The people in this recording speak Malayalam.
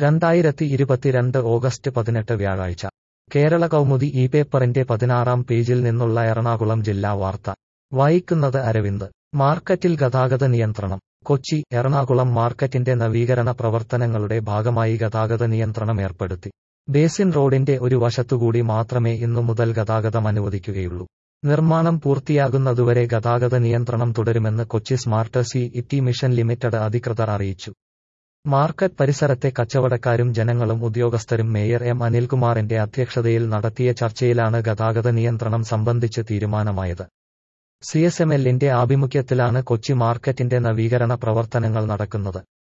രണ്ടായിരത്തി ഇരുപത്തിരണ്ട് ഓഗസ്റ്റ് പതിനെട്ട് വ്യാഴാഴ്ച കേരള കൗമുദി ഈ പേപ്പറിന്റെ പതിനാറാം പേജിൽ നിന്നുള്ള എറണാകുളം ജില്ലാ വാർത്ത വായിക്കുന്നത് അരവിന്ദ് മാർക്കറ്റിൽ ഗതാഗത നിയന്ത്രണം കൊച്ചി എറണാകുളം മാർക്കറ്റിന്റെ നവീകരണ പ്രവർത്തനങ്ങളുടെ ഭാഗമായി ഗതാഗത നിയന്ത്രണം ഏർപ്പെടുത്തി ബേസിൻ റോഡിന്റെ ഒരു വശത്തുകൂടി മാത്രമേ ഇന്നു മുതൽ ഗതാഗതം അനുവദിക്കുകയുള്ളൂ നിർമ്മാണം പൂർത്തിയാകുന്നതുവരെ ഗതാഗത നിയന്ത്രണം തുടരുമെന്ന് Kochi smart city mission limited അധികൃതർ അറിയിച്ചു മാർക്കറ്റ് പരിസരത്തെ കച്ചവടക്കാരും ജനങ്ങളും ഉദ്യോഗസ്ഥരും മേയർ എം അനിൽകുമാറിന്റെ അധ്യക്ഷതയിൽ നടത്തിയ ചർച്ചയിലാണ് ഗതാഗത നിയന്ത്രണം സംബന്ധിച്ച് തീരുമാനമായത് സിഎസ്എംഎല്ലിന്റെ ആഭിമുഖ്യത്തിലാണ് കൊച്ചി മാർക്കറ്റിന്റെ നവീകരണ പ്രവർത്തനങ്ങൾ നടക്കുന്നത്